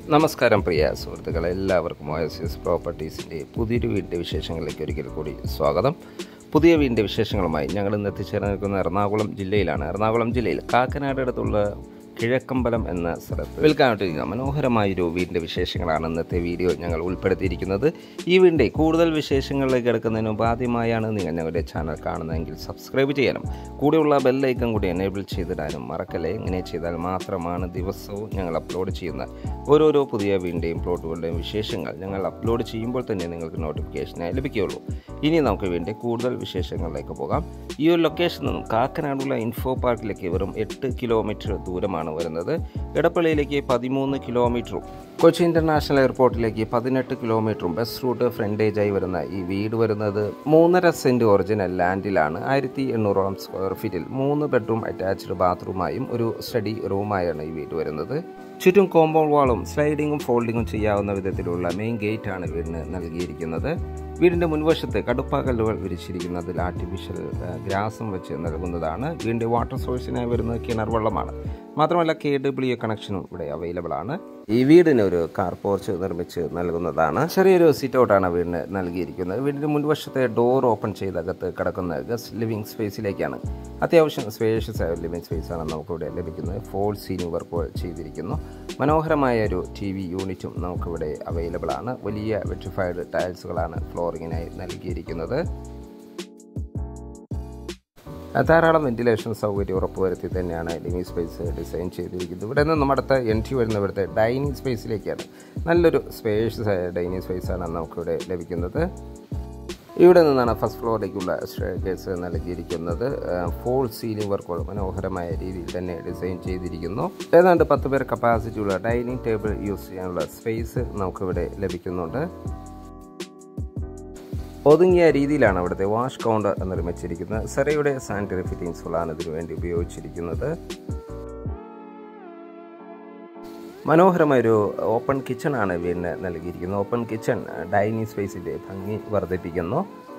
നമസ്കാരം പ്രിയ സുഹൃത്തുക്കളെ എല്ലാവർക്കും ഒ എസ് എസ് പ്രോപ്പർട്ടീസിൻ്റെ പുതിയൊരു വീടിൻ്റെ വിശേഷങ്ങളിലേക്ക് ഒരിക്കൽ കൂടി സ്വാഗതം പുതിയ വീടിൻ്റെ വിശേഷങ്ങളുമായി ഞങ്ങൾ ഇന്ന് എത്തിച്ചേർന്ന് നിൽക്കുന്ന എറണാകുളം ജില്ലയിലാണ് എറണാകുളം ജില്ലയിൽ കാക്കനാട് അടുത്തുള്ള കിഴക്കമ്പലം എന്ന സ്ഥലത്ത് വിൽക്കാനായിട്ടിരിക്കുന്ന മനോഹരമായൊരു വീടിൻ്റെ വിശേഷങ്ങളാണ് ഇന്നത്തെ വീഡിയോ ഞങ്ങൾ ഉൾപ്പെടുത്തിയിരിക്കുന്നത് ഈ വീടിൻ്റെ കൂടുതൽ വിശേഷങ്ങളിലേക്ക് എടുക്കുന്നതിന് മുമ്പ് ആദ്യമായാണ് നിങ്ങൾ ഞങ്ങളുടെ ചാനൽ കാണുന്നതെങ്കിൽ സബ്സ്ക്രൈബ് ചെയ്യാനും കൂടെയുള്ള ബെല്ലൈക്കൺ കൂടി എനേബിൾ ചെയ്തിടാനും മറക്കല്ലേ ഇങ്ങനെ ചെയ്താൽ മാത്രമാണ് ദിവസവും ഞങ്ങൾ അപ്ലോഡ് ചെയ്യുന്ന ഓരോരോ പുതിയ വീടിൻ്റെയും പ്ലോട്ടുകളുടെയും വിശേഷങ്ങൾ ഞങ്ങൾ അപ്ലോഡ് ചെയ്യുമ്പോൾ തന്നെ നിങ്ങൾക്ക് നോട്ടിഫിക്കേഷനായി ലഭിക്കുകയുള്ളൂ ഇനി നമുക്ക് വേണ്ടി കൂടുതൽ വിശേഷങ്ങളിലേക്ക് പോകാം ഈ ഒരു ലൊക്കേഷനിൽ നിന്നും കാക്കനാടുള്ള ഇൻഫോ പാർക്കിലേക്ക് വെറും എട്ട് കിലോമീറ്റർ ദൂരമാണ് വരുന്നത് എടപ്പള്ളിയിലേക്ക് പതിമൂന്ന് കിലോമീറ്ററും കൊച്ചി ഇൻ്റർനാഷണൽ എയർപോർട്ടിലേക്ക് പതിനെട്ട് കിലോമീറ്ററും ബസ് റൂട്ട് ഫ്രണ്ടേജായി വരുന്ന ഈ വീട് വരുന്നത് മൂന്നര സെൻറ്റ് ഒറിജിനൽ ലാൻഡിലാണ് ആയിരത്തി എണ്ണൂറോളം സ്ക്വയർ ഫീറ്റിൽ മൂന്ന് ബെഡ്റൂം അറ്റാച്ച്ഡ് ബാത്റൂമായും ഒരു സ്റ്റഡി റൂമായാണ് ഈ വീട് വരുന്നത് ചുറ്റും കോമ്പൗണ്ട് വാളും സ്ലൈഡിങ്ങും ഫോൾഡിങ്ങും ചെയ്യാവുന്ന വിധത്തിലുള്ള മെയിൻ ഗേറ്റ് ആണ് വീടിന് നൽകിയിരിക്കുന്നത് വീടിൻ്റെ മുൻവശത്ത് കടുപ്പാകല്ലുകൾ വിരിച്ചിരിക്കുന്നതിൽ ആർട്ടിഫിഷ്യൽ ഗ്രാസും വെച്ച് നൽകുന്നതാണ് വീടിൻ്റെ വാട്ടർ സോഴ്സിനായി വരുന്നത് കിണർ വെള്ളമാണ് മാത്രമല്ല കെ ഡബ്ല്യു കണക്ഷനും ഇവിടെ അവൈലബിൾ ആണ് ഈ വീടിന് ഒരു കാർ പോർച്ച് നിർമ്മിച്ച് നൽകുന്നതാണ് ചെറിയൊരു സിറ്റ് ഔട്ടാണ് വീടിന് നൽകിയിരിക്കുന്നത് വീടിൻ്റെ മുൻവശത്തെ ഡോർ ഓപ്പൺ ചെയ്ത് അകത്ത് കിടക്കുന്ന ഗസ്റ്റ് ലിവിംഗ് സ്പേസിലേക്കാണ് അത്യാവശ്യം സ്പേഷ്യസ് ആയ ലിവിംഗ് സ്പേസാണ് നമുക്കിവിടെ ലഭിക്കുന്നത് ഫോൾ സീനിങ് വർക്കുകൾ ചെയ്തിരിക്കുന്നു മനോഹരമായ ഒരു ടി വി യൂണിറ്റും നമുക്കിവിടെ അവൈലബിൾ ആണ് വലിയ വെട്രിഫൈഡ് ടൈൽസുകളാണ് ഫ്ലോറിങ്ങിനായി നൽകിയിരിക്കുന്നത് ധാരാളം വെന്റിലേഷൻ സൗകര്യം ഉറപ്പുവരുത്തി തന്നെയാണ് ലിവിംഗ് സ്പേസ് ഡിസൈൻ ചെയ്തിരിക്കുന്നത് ഇവിടെ നിന്നും അടുത്ത എൻട്രി വരുന്ന ഇവിടുത്തെ ഡൈനിങ് സ്പേസിലേക്കാണ് നല്ലൊരു സ്പേഷ്യസ് ആയ ഡൈനിങ് സ്പേസാണ് നമുക്കിവിടെ ലഭിക്കുന്നത് ഇവിടെ നിന്നാണ് ഫസ്റ്റ് ഫ്ലോറിലേക്കുള്ള കേസ് നൽകിയിരിക്കുന്നത് ഫോൾ സീലിംഗ് വർക്കുകൾ മനോഹരമായ രീതിയിൽ തന്നെ ഡിസൈൻ ചെയ്തിരിക്കുന്നു ഏതാണ്ട് പത്ത് പേർ കപ്പാസിറ്റിയുള്ള ഡൈനിങ് ടേബിൾ യൂസ് ചെയ്യാനുള്ള സ്പേസ് നമുക്കിവിടെ ലഭിക്കുന്നുണ്ട് ഒതുങ്ങിയ രീതിയിലാണ് അവിടുത്തെ വാഷ് കൗണ്ടർ നിർമ്മിച്ചിരിക്കുന്നത് സെറയുടെ സാനിറ്ററി ഫിറ്റിംഗ്സുകളാണ് ഇതിനു വേണ്ടി ഉപയോഗിച്ചിരിക്കുന്നത് മനോഹരമായൊരു ഓപ്പൺ കിച്ചൺ ആണ് വീടിന് നൽകിയിരിക്കുന്നത് ഓപ്പൺ കിച്ചൺ ഡൈനിങ് സ്പേസിൻ്റെ ഭംഗി വർദ്ധിപ്പിക്കുന്നു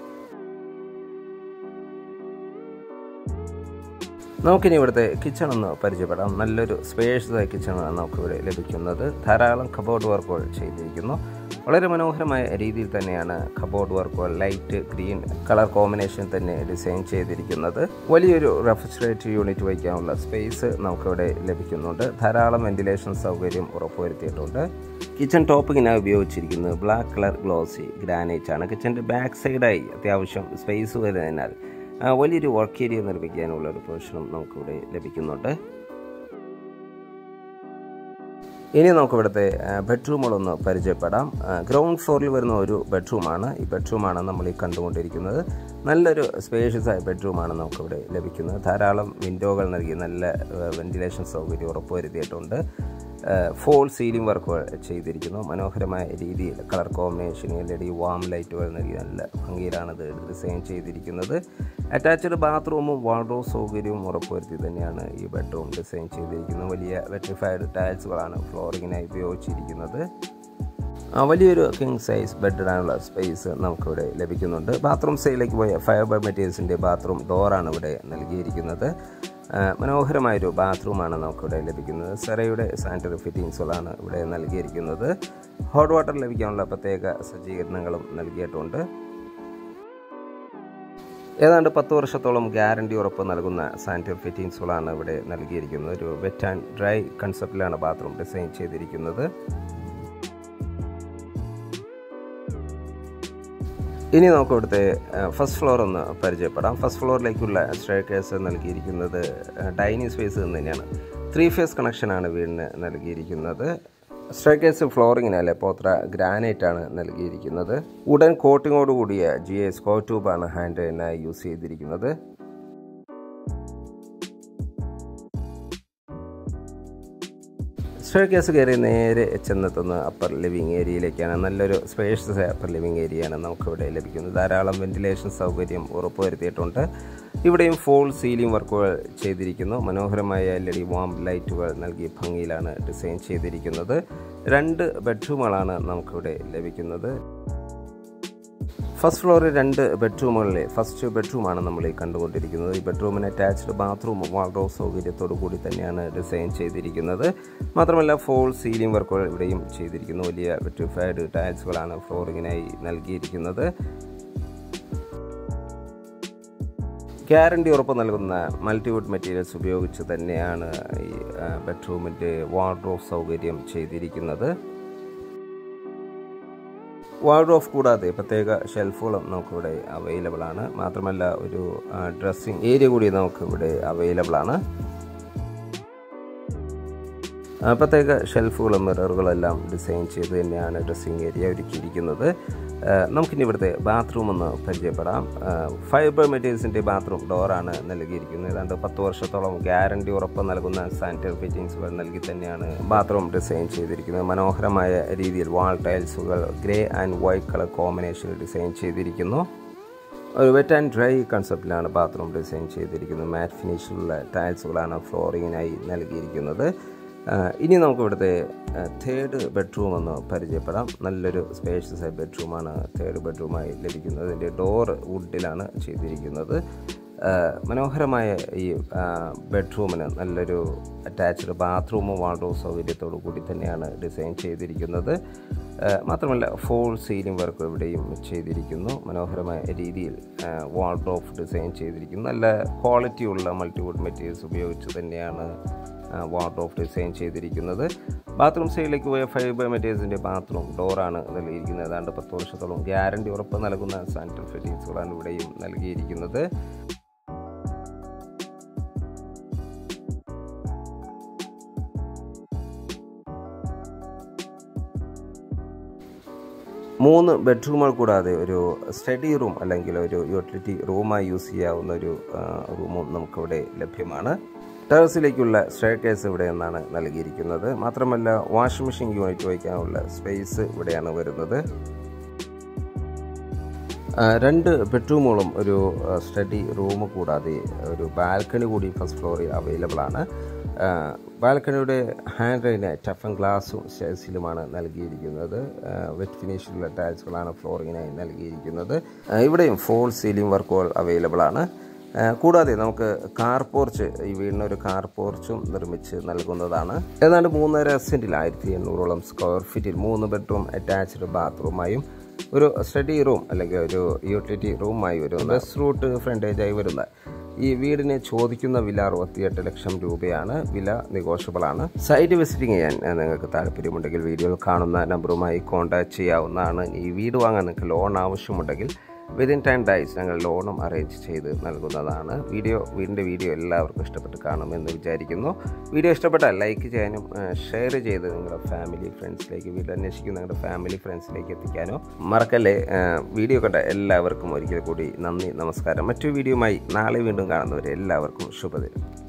നമുക്കിനി ഇവിടുത്തെ കിച്ചൺ ഒന്ന് പരിചയപ്പെടാം നല്ലൊരു സ്പേഷ്യസ് ആയ കിച്ചണാണ് നമുക്കിവിടെ ലഭിക്കുന്നത് ധാരാളം കബോർഡ് വർക്കുകൾ ചെയ്തിരിക്കുന്നു വളരെ മനോഹരമായ രീതിയിൽ തന്നെയാണ് കബോർഡ് വർക്കുകൾ ലൈറ്റ് ഗ്രീൻ കളർ കോമ്പിനേഷൻ തന്നെ ഡിസൈൻ ചെയ്തിരിക്കുന്നത് വലിയൊരു റെഫ്രിജറേറ്റർ യൂണിറ്റ് വയ്ക്കാനുള്ള സ്പേസ് നമുക്കിവിടെ ലഭിക്കുന്നുണ്ട് ധാരാളം വെന്റിലേഷൻ സൗകര്യം ഉറപ്പുവരുത്തിയിട്ടുണ്ട് കിച്ചൺ ടോപ്പിങ്ങിനായി ഉപയോഗിച്ചിരിക്കുന്നത് ബ്ലാക്ക് കളർ ഗ്ലോസി ഗ്രാനൈറ്റ് ആണ് കിച്ചൻ്റെ ബാക്ക് സൈഡായി അത്യാവശ്യം സ്പേസ് വരുന്നതിനാൽ വലിയൊരു വർക്ക് ഏരിയ നിർമ്മിക്കാനുള്ള ഒരു പ്രൊവിഷനും നമുക്കിവിടെ ലഭിക്കുന്നുണ്ട് ഇനി നമുക്ക് ഇവിടുത്തെ ബെഡ്റൂമുകളൊന്ന് പരിചയപ്പെടാം ഗ്രൗണ്ട് ഫ്ലോറിൽ വരുന്ന ഒരു ബെഡ്റൂമാണ് ഈ ബെഡ്റൂമാണ് നമ്മൾ ഈ കണ്ടുകൊണ്ടിരിക്കുന്നത് നല്ലൊരു സ്പേഷ്യസ് ആയ ബെഡ്റൂമാണ് നമുക്കിവിടെ ലഭിക്കുന്നത് ധാരാളം വിൻഡോകൾ നൽകി നല്ല വെന്റിലേഷൻ സൗകര്യം ഉറപ്പുവരുത്തിയിട്ടുണ്ട് ഫോൾ സീലിംഗ് വർക്കുകൾ ചെയ്തിരിക്കുന്നു മനോഹരമായ രീതിയിൽ colour combination L E D warm ലൈറ്റുകൾ നൽകി നല്ല ഭംഗിയിലാണ് ഇത് ഡിസൈൻ ചെയ്തിരിക്കുന്നത് അറ്റാച്ച്ഡ് ബാത്റൂമും വാർഡ്രോബ് സൗകര്യവും ഉറപ്പുവരുത്തി തന്നെയാണ് ഈ ബെഡ്റൂം ഡിസൈൻ ചെയ്തിരിക്കുന്നത് വലിയ വെട്രിഫൈഡ് ടൈൽസുകളാണ് ഫ്ലോറിങ്ങിനായി ഉപയോഗിച്ചിരിക്കുന്നത് വലിയൊരു കിങ് സൈസ് ബെഡ് ഇടാനുള്ള സ്പേസ് നമുക്കിവിടെ ലഭിക്കുന്നുണ്ട് ബാത്റൂം സൈഡിലേക്ക് പോയ ഫൈബർ മെറ്റീരിയൽസിൻ്റെ ബാത്റൂം ഡോറാണ് ഇവിടെ നൽകിയിരിക്കുന്നത് മനോഹരമായൊരു ബാത്റൂമാണ് നമുക്കിവിടെ ലഭിക്കുന്നത് സെറയുടെ സാനിറ്ററി ഫിറ്റിങ്സുകളാണ് ഇവിടെ നൽകിയിരിക്കുന്നത് ഹോട്ട് വാട്ടർ ലഭിക്കാനുള്ള പ്രത്യേക സജ്ജീകരണങ്ങളും നൽകിയിട്ടുണ്ട് ഏതാണ്ട് പത്ത് വർഷത്തോളം ഗ്യാരണ്ടി ഉറപ്പ് നൽകുന്ന സാനിറ്ററി ഫിറ്റിങ്സുകളാണ് ഇവിടെ നൽകിയിരിക്കുന്നത് ഒരു വെറ്റ് ആൻഡ് ഡ്രൈ കൺസെപ്റ്റിലാണ് ബാത്റൂം ഡിസൈൻ ചെയ്തിരിക്കുന്നത് ഇനി നമുക്ക് ഇവിടുത്തെ ഫസ്റ്റ് ഫ്ലോർ ഒന്ന് പരിചയപ്പെടാം ഫസ്റ്റ് ഫ്ലോറിലേക്കുള്ള സ്റ്റേ കേസ് നൽകിയിരിക്കുന്നത് ഡൈനിങ് സ്പേസ് തന്നെയാണ് ത്രീ ഫേസ് കണക്ഷനാണ് വീടിന് നൽകിയിരിക്കുന്നത് സ്റ്റേക്കേസ് ഫ്ലോറിങ്ങിന് ലെപ്പോത്ര ഗ്രാനൈറ്റ് ആണ് നൽകിയിരിക്കുന്നത് ഉടൻ കോട്ടിങ്ങോട് കൂടിയ ജി എ സ്കോ ട്യൂബാണ് ഹാൻഡിനായി യൂസ് ചെയ്തിരിക്കുന്നത് സ്റ്റേക്കേസ് കയറി നേരെ ചെന്നെത്തുന്ന അപ്പർ ലിവിങ് ഏരിയയിലേക്കാണ് നല്ലൊരു സ്പേഷ്യസ് അപ്പർ ലിവിങ് ഏരിയയാണ് നമുക്കിവിടെ ലഭിക്കുന്നത് ധാരാളം വെന്റിലേഷൻ സൗകര്യം ഉറപ്പുവരുത്തിയിട്ടുണ്ട് ഇവിടെയും ഫോൾ സീലിംഗ് വർക്കുകൾ ചെയ്തിരിക്കുന്നു മനോഹരമായ എൽ ഇ ഡി വാം ലൈറ്റുകൾ നൽകി ഭംഗിയിലാണ് ഡിസൈൻ ചെയ്തിരിക്കുന്നത് രണ്ട് ബെഡ്റൂമുകളാണ് നമുക്കിവിടെ ലഭിക്കുന്നത് ഫസ്റ്റ് ഫ്ലോറിൽ രണ്ട് ബെഡ്റൂമുകളിലെ ഫസ്റ്റ് ബെഡ്റൂമാണ് നമ്മൾ ഈ കണ്ടുകൊണ്ടിരിക്കുന്നത് ഈ ബെഡ്റൂമിന് അറ്റാച്ച്ഡ് ബാത്റൂമും വാൾഡ്രോബ് സൗകര്യത്തോടു കൂടി തന്നെയാണ് ഡിസൈൻ ചെയ്തിരിക്കുന്നത് മാത്രമല്ല ഫോൾ സീലിംഗ് വർക്കുകൾ ഇവിടെയും ചെയ്തിരിക്കുന്നു വലിയ വെറ്റിഫൈഡ് ടൈൽസുകളാണ് ഫ്ലോറിങ്ങിനായി നൽകിയിരിക്കുന്നത് ഗ്യാരണ്ടി ഉറപ്പ് നൽകുന്ന മൾട്ടിവുഡ് മെറ്റീരിയൽസ് ഉപയോഗിച്ച് തന്നെയാണ് ഈ ബെഡ്റൂമിൻ്റെ വാർഡ്രോബ് സൗകര്യം ചെയ്തിരിക്കുന്നത് വാർഡ്രോഫ് കൂടാതെ പ്രത്യേക ഷെൽഫുകളും നമുക്കിവിടെ അവൈലബിൾ ആണ് മാത്രമല്ല ഒരു ഡ്രസ്സിങ് ഏരിയ കൂടി നമുക്കിവിടെ അവൈലബിൾ ആണ് ആ, പ്രത്യേക ഷെൽഫുകളും മിററുകളും എല്ലാം ഡിസൈൻ ചെയ്ത് തന്നെയാണ് ഡ്രസ്സിങ് ഏരിയ ഒരുക്കിയിരിക്കുന്നത് ആ, നമുക്കിനി ഇവിടുത്തെ ബാത്റൂം ഒന്ന് പരിചയപ്പെടാം ആ, ഫൈബർ മെറ്റീരിയൽസിൻ്റെ ബാത്റൂം ഡോറാണ് നൽകിയിരിക്കുന്നത് ഏതാണ്ട് പത്ത് വർഷത്തോളം ഗ്യാരണ്ടി ഉറപ്പ് നൽകുന്ന സാനിറ്ററി ഫിറ്റിംഗ്സുകൾ നൽകി തന്നെയാണ് ബാത്റൂം ഡിസൈൻ ചെയ്തിരിക്കുന്നത് മനോഹരമായ രീതിയിൽ വാൾ ടൈൽസുകൾ ഗ്രേ ആൻഡ് വൈറ്റ് കളർ കോമ്പിനേഷനിൽ ഡിസൈൻ ചെയ്തിരിക്കുന്നു ഒരു വെറ്റ് ആൻഡ് ഡ്രൈ കൺസെപ്റ്റിലാണ് ബാത്റൂം ഡിസൈൻ ചെയ്തിരിക്കുന്നത് മാറ്റ് ഫിനിഷിലുള്ള ടൈൽസുകളാണ് ഫ്ലോറിങ്ങിനായി നൽകിയിരിക്കുന്നത് ആ, ഇനി നമുക്ക് ഇവിടുത്തെ തേർഡ് ബെഡ്റൂം ഒന്ന് പരിചയപ്പെടാം നല്ലൊരു സ്പേഷ്യസ് ആയ ബെഡ്റൂമാണ് തേർഡ് ബെഡ്റൂമായി ലഭിക്കുന്നത് ഇതിൻ്റെ ഡോർ വുഡിലാണ് ചെയ്തിരിക്കുന്നത് ആ, മനോഹരമായ ഈ ബെഡ്റൂമിന് നല്ലൊരു അറ്റാച്ച്ഡ് ബാത്റൂമും വാർഡ്രോബ് സൗകര്യത്തോടു കൂടി തന്നെയാണ് ഡിസൈൻ ചെയ്തിരിക്കുന്നത് ആ, മാത്രമല്ല ഫോൾ സീലിംഗ് വർക്ക് ഇവിടെയും ചെയ്തിരിക്കുന്നു മനോഹരമായ രീതിയിൽ വാൾഡ്രോഫ് ഡിസൈൻ ചെയ്തിരിക്കുന്നു നല്ല ക്വാളിറ്റിയുള്ള മൾട്ടിവുഡ് മെറ്റീരിയൽസ് ഉപയോഗിച്ച് തന്നെയാണ് വാർഡ്രോഫ് ഡിസൈൻ ചെയ്തിരിക്കുന്നത് ബാത്റൂം സൈഡിലേക്ക് പോയ ഫൈബർ മെറ്റീരിയൽസിൻ്റെ ബാത്റൂം ഡോറാണ് നൽകിയിരിക്കുന്നത് ഏതാണ്ട് പത്ത് വർഷത്തോളം ഗ്യാരണ്ടി ഉറപ്പ് നൽകുന്ന സാനിറ്ററി ഫിറ്റിംഗ്സുകളാണ് ഇവിടെയും നൽകിയിരിക്കുന്നത് മൂന്ന് ബെഡ്റൂമുകൾ കൂടാതെ ഒരു സ്റ്റഡി റൂം അല്ലെങ്കിൽ ഒരു യൂട്ടിലിറ്റി റൂമായി യൂസ് ചെയ്യാവുന്ന ഒരു ആ, റൂമും നമുക്കിവിടെ ലഭ്യമാണ് ടെറസിലേക്കുള്ള സ്റ്റെയർ കേസ് ഇവിടെ നിന്നാണ് നൽകിയിരിക്കുന്നത് മാത്രമല്ല വാഷിംഗ് മെഷീൻ യൂണിറ്റ് വയ്ക്കാനുള്ള സ്പേസ് ഇവിടെയാണ് വരുന്നത് ആ, രണ്ട് ബെഡ്റൂമുകളും ഒരു സ്റ്റഡി റൂം കൂടാതെ ഒരു ബാൽക്കണി കൂടി ഫസ്റ്റ് ഫ്ലോറിൽ അവൈലബിൾ ആണ് ആ, ബാൽക്കണിയുടെ ഹാൻഡ് റെയിന് ടഫൻ ഗ്ലാസും സ്റ്റേഴ്സിലുമാണ് നൽകിയിരിക്കുന്നത് വെറ്റ് ഫിനിഷിലുള്ള ടൈൽസുകളാണ് ഫ്ലോറിങ്ങിനായി നൽകിയിരിക്കുന്നത് ആ, ഇവിടെയും ഫോൾ സീലിംഗ് വർക്കുകൾ അവൈലബിൾ ആണ് ആ, കൂടാതെ നമുക്ക് കാർ പോർച്ച് ഈ വീടിന് ഒരു കാർ പോർച്ചും നിർമ്മിച്ച് നൽകുന്നതാണ് ഏതാണ്ട് മൂന്നര സെൻറ്റിൽ ആയിരത്തി എണ്ണൂറോളം സ്ക്വയർ ഫീറ്റിൽ മൂന്ന് ബെഡ്റൂം അറ്റാച്ച്ഡ് ബാത്റൂമായും ഒരു സ്റ്റഡി റൂം അല്ലെങ്കിൽ ഒരു യൂട്ടിലിറ്റി റൂമായി വരുന്ന ബസ് റൂട്ട് ഫ്രണ്ടേജായി വരുന്ന ഈ വീടിന് ചോദിക്കുന്ന വില അറുപത്തിയെട്ട് ലക്ഷം രൂപയാണ് വില നെഗോഷ്യബിൾ ആണ് സൈറ്റ് വിസിറ്റിംഗ് ചെയ്യാൻ ഏഹ്, നിങ്ങൾക്ക് താല്പര്യമുണ്ടെങ്കിൽ വീഡിയോയിൽ കാണുന്ന നമ്പറുമായി കോൺടാക്ട് ചെയ്യാവുന്നതാണ് ഈ വീട് വാങ്ങാൻ നിങ്ങൾക്ക് ലോൺ ആവശ്യമുണ്ടെങ്കിൽ വിതിൻ ടെൻ ഡേയ്സ് ഞങ്ങൾ ലോണും അറേഞ്ച് ചെയ്ത് നൽകുന്നതാണ് വീഡിയോ വീടിൻ്റെ വീഡിയോ എല്ലാവർക്കും ഇഷ്ടപ്പെട്ട് കാണുമെന്ന് വിചാരിക്കുന്നു വീഡിയോ ഇഷ്ടപ്പെട്ടാൽ ലൈക്ക് ചെയ്യാനും ഷെയർ ചെയ്ത് നിങ്ങളുടെ ഫാമിലി ഫ്രണ്ട്സിലേക്ക് വീട് അന്വേഷിക്കുന്ന നിങ്ങളുടെ ഫാമിലി ഫ്രണ്ട്സിലേക്ക് എത്തിക്കാനോ മറക്കല്ലേ ഏഹ്, വീഡിയോ കണ്ട എല്ലാവർക്കും ഒരിക്കൽ കൂടി നന്ദി നമസ്കാരം മറ്റു വീഡിയോയുമായി നാളെ വീണ്ടും കാണുന്നവരെ എല്ലാവർക്കും ശുഭദിനം